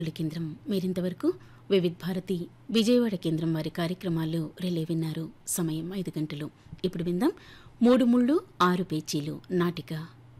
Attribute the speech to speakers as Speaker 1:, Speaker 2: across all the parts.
Speaker 1: రేడియోల కేంద్రం మీరింతవరకు వివిధ్ భారతి విజయవాడ కేంద్రం వారి కార్యక్రమాల్లో రిలే విన్నారు సమయం ఐదు గంటలు ఇప్పుడు విందాం మూడు ముళ్ళు ఆరు పేచీలు నాటిక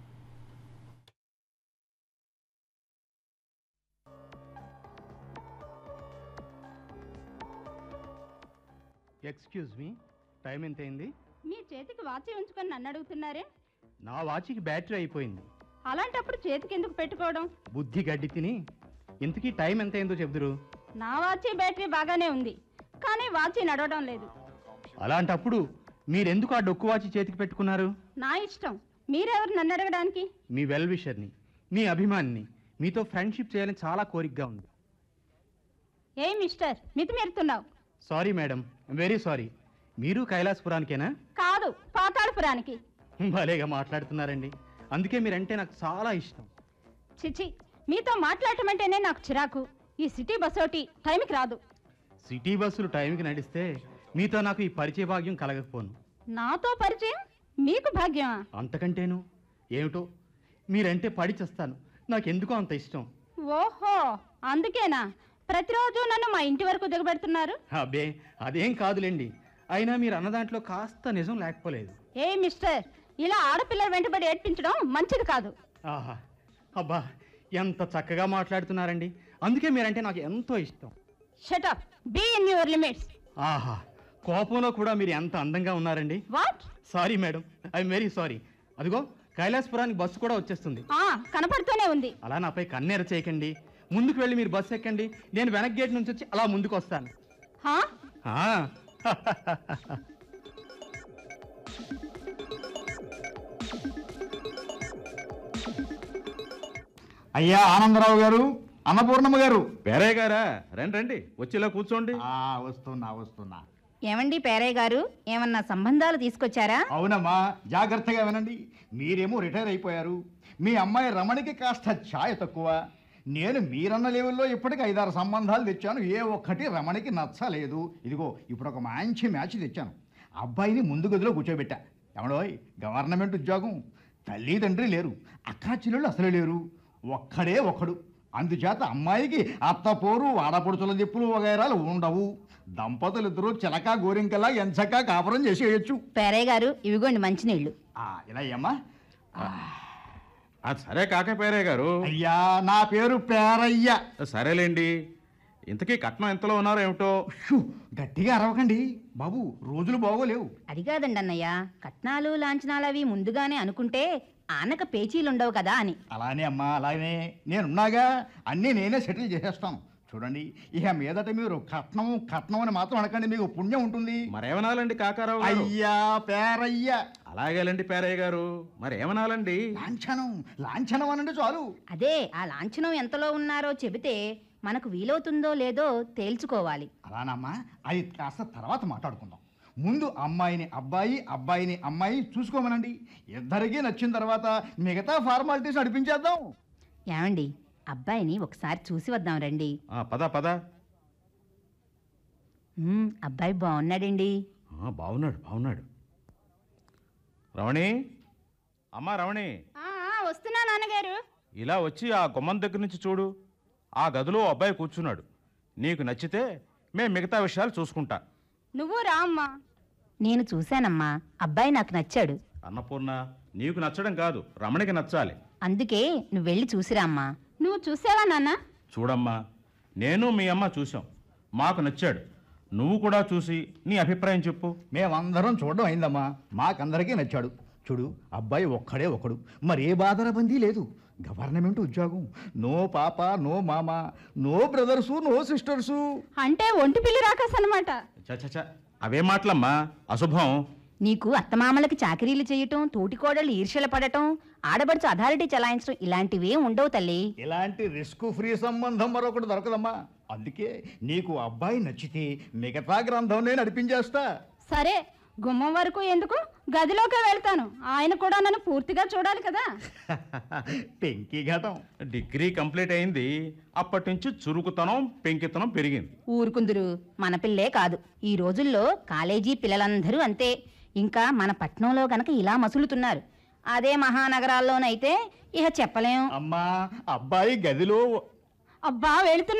Speaker 2: ఎక్స్క్యూజ్ మీ టైం ఎంత అయింది
Speaker 3: మీ చేతికి వాచి ఉంచుకొని నన్ను అడుగుతున్నారే
Speaker 2: నా వాచికి బ్యాటరీ అయిపోయింది
Speaker 3: అలాంటప్పుడు చేతికి ఎందుకు పెట్టుకోవడం
Speaker 2: బుద్ధి గడ్డి తిని ఇంతకీ టైం ఎంత అయిందో చెబుదురు
Speaker 3: నా వాచి బ్యాటరీ బాగానే ఉంది కానీ వాచి నడవడం లేదు
Speaker 2: అలాంటప్పుడు మీరెందుకు ఆ డొక్కు వాచి చేతికి పెట్టుకున్నారు
Speaker 3: నా ఇష్టం మీరెవరు నన్ను అడగడానికి
Speaker 2: మీ వెల్ విషర్ని మీ అభిమానిని మీతో ఫ్రెండ్షిప్ చేయాలని చాలా కోరికగా ఉంది
Speaker 3: ఏ మిస్టర్ మితిమీరుతున్నావు
Speaker 2: సారీ మేడం వెరీ సారీ మీరు కైలాసపురానికేనా
Speaker 3: కాదు పాతాళపురానికి
Speaker 2: భలేగా మాట్లాడుతున్నారండి అందుకే మీరంటే నాకు చాలా ఇష్టం
Speaker 3: చిచి మీతో మాట్లాడటం అంటేనే నాకు చిరాకు ఈ సిటీ బస్ ఒకటి టైంకి రాదు
Speaker 2: సిటీ బస్సులు టైంకి నడిస్తే మీతో నాకు ఈ పరిచయ భాగ్యం కలగకపోను
Speaker 3: నాతో పరిచయం మీకు భాగ్యమా
Speaker 2: అంతకంటేను ఏమిటో మీరంటే పడి చేస్తాను నాకెందుకో అంత ఇష్టం
Speaker 3: ఓహో అందుకేనా ప్రతిరోజు నన్ను మా ఇంటి వరకు దిగబెడుతున్నారు
Speaker 2: అబ్బే అదేం కాదులేండి అయినా మీరు అన్న దాంట్లో కాస్త నిజం లేకపోలేదు
Speaker 3: ఏ మిస్టర్ ఇలా ఆడపిల్లల వెంటబడి ఏడ్పించడం మంచిది కాదు
Speaker 2: ఆహా అబ్బా ఎంత చక్కగా మాట్లాడుతున్నారండి అందుకే మీరంటే నాకు ఎంతో ఇష్టం
Speaker 3: shut up be in your limits
Speaker 2: ఆహా కోపంలో కూడా మీరు ఎంత అందంగా ఉన్నారండి
Speaker 3: what
Speaker 2: sorry madam I'm very sorry అదిగో కైలాసపురానికి బస్సు కూడా వచ్చేస్తుంది
Speaker 3: ఆ కనపడుతూనే ఉంది
Speaker 2: అలా నాపై కన్నెర చేయకండి ముందుకు వెళ్ళి మీరు బస్సు ఎక్కండి నేను వెనక్ గేట్ నుంచి వచ్చి అలా ముందుకు వస్తాను
Speaker 3: హా
Speaker 2: ఆ.
Speaker 4: అయ్యా ఆనందరావు గారు అన్నపూర్ణమ్మ గారు
Speaker 5: పేరే గారా రండి రండి వచ్చిలా కూర్చోండి
Speaker 4: ఆ వస్తున్నా వస్తున్నా
Speaker 3: ఏమండి పేరయ్య గారు ఏమన్నా సంబంధాలు తీసుకొచ్చారా
Speaker 4: అవునమ్మా జాగ్రత్తగా వినండి మీరేమో రిటైర్ అయిపోయారు మీ అమ్మాయి రమణికి కాస్త ఛాయ తక్కువ నేను మీరన్న లెవెల్లో ఇప్పటికి ఐదారు సంబంధాలు తెచ్చాను ఏ ఒక్కటి రమణికి నచ్చలేదు ఇదిగో ఇప్పుడు ఒక మంచి మ్యాచ్ తెచ్చాను అబ్బాయిని ముందు గదిలో కూర్చోబెట్టా ఏమడోయ్ గవర్నమెంట్ ఉద్యోగం తల్లి తండ్రి లేరు అక్కా చెల్లెళ్ళు అసలు లేరు ఒక్కడే ఒక్కడు అందుచేత అమ్మాయికి అత్తపోరు ఆడపడుచుల దిప్పులు వగైరాలు ఉండవు దంపతులు ఇద్దరు చిలక గోరింకలా ఎంచక్క కాపురం చేసేయచ్చు
Speaker 3: పేరయ్య గారు ఇవిగోండి మంచినీళ్ళు
Speaker 4: ఆ, ఇలా అయ్యమ్మా
Speaker 5: అది సరే కాక పేరే గారు
Speaker 4: అయ్యా నా పేరు పేరయ్య
Speaker 5: సరేలేండి ఇంతకీ కట్నం ఎంతలో ఉన్నారో ఏమిటో
Speaker 4: షూ, గట్టిగా అరవకండి బాబు రోజులు బాగోలేవు
Speaker 3: అది కాదండి అన్నయ్య కట్నాలు లాంఛనాలు అవి ముందుగానే అనుకుంటే ఆనక పేచీలుండవు కదా అని
Speaker 4: అలానే అమ్మా అలానే నేనున్నాగా అన్నీ నేనే సెటిల్ చేసేస్తాను చూడండి ఇక మీదట మీరు కట్నం కట్నం అని మాత్రం అనకండి మీకు పుణ్యం ఉంటుంది
Speaker 5: మరేమనాలండి కాకారావు గారు
Speaker 4: అయ్యా పేరయ్య
Speaker 5: అలాగేలండి పేరయ్య గారు మరేమనాలండి
Speaker 4: లాంఛనం లాంఛనం అనండి చాలు
Speaker 3: అదే ఆ లాంఛనం ఎంతలో ఉన్నారో చెబితే మనకు వీలవుతుందో లేదో తేల్చుకోవాలి
Speaker 4: అలానమ్మా అది కాస్త తర్వాత మాట్లాడుకుందాం ముందు అమ్మాయిని అబ్బాయి అబ్బాయిని అమ్మాయి చూసుకోమనండి ఇద్దరికీ నచ్చిన తర్వాత మిగతా ఫార్మాలిటీస్ నడిపించేద్దాం
Speaker 3: ఏమండి అబ్బాయిని ఒకసారి చూసి వద్దాం రండి
Speaker 5: ఆ, పద పద
Speaker 3: మ్మ్, అబ్బాయి బాగున్నాడండి
Speaker 5: ఆ, బాగున్నాడు బాగున్నాడు రమణి అమ్మా రమణి
Speaker 3: వస్తున్నా నాన్నగారు
Speaker 5: ఇలా వచ్చి ఆ గుమ్మం దగ్గర నుంచి చూడు ఆ గదిలో ఓ అబ్బాయి కూర్చున్నాడు నీకు నచ్చితే మేము మిగతా విషయాలు చూసుకుంటా
Speaker 3: నువ్వు రా అమ్మా నేను చూశానమ్మా అబ్బాయి నాకు నచ్చాడు
Speaker 5: అన్నపూర్ణ నీకు నచ్చడం కాదు రమణికి నచ్చాలి
Speaker 3: అందుకే నువ్వు వెళ్ళి చూసిరా అమ్మా నువ్వు చూసావా నాన్న
Speaker 5: చూడమ్మా నేను మీ అమ్మ చూసాం మాకు నచ్చాడు నువ్వు కూడా చూసి నీ అభిప్రాయం చెప్పు
Speaker 4: మేమందరం చూడడం అయిందమ్మా మాకందరికీ నచ్చాడు చూడు అబ్బాయి ఒక్కడే ఒకడు మరే బాధరబందీ లేదు గవర్నమెంట్ ఉద్యోగం నో పాప నో మామ నో బ్రదర్సు నో సిస్టర్సు
Speaker 3: అంటే ఒంటి పిల్లి రాకాస్ అనమాట
Speaker 5: చచ్చ అవే మాటలమ్మా అశుభం
Speaker 3: నీకు అత్తమామలకి చాకరీలు చేయటం తోటికోడళ్ళు ఈర్ష్యలు పడటం ఆడబడుచు అథారిటీ చలాయించడం ఇలాంటివే ఉండవు తల్లి
Speaker 4: ఇలాంటి రిస్క్ ఫ్రీ సంబంధం మరొకటి దొరకదమ్మా అందుకే నీకు అబ్బాయి నచ్చితే మిగతా గ్రంథం నేను నడిపించేస్తా
Speaker 3: సరే గుమ్మం వరకు ఎందుకు గదిలోకే వెళ్తాను ఆయన కూడా నన్ను పూర్తిగా చూడాలి కదా
Speaker 4: పెంకి ఘటం
Speaker 5: డిగ్రీ కంప్లీట్ అయింది అప్పటి నుంచి చురుకుతనం పెంకితనం పెరిగింది
Speaker 3: ఊరుకుందురు మన పిల్లే కాదు ఈ రోజుల్లో కాలేజీ పిల్లలందరూ అంతే ఇంకా మన పట్నంలో గనక ఇలా మసులుతున్నారు అదే మహానగరాల్లోనైతే ఇహ చెప్పలేం
Speaker 4: అమ్మా అబ్బాయి గదిలో
Speaker 3: అబ్బా వెళుతున్నా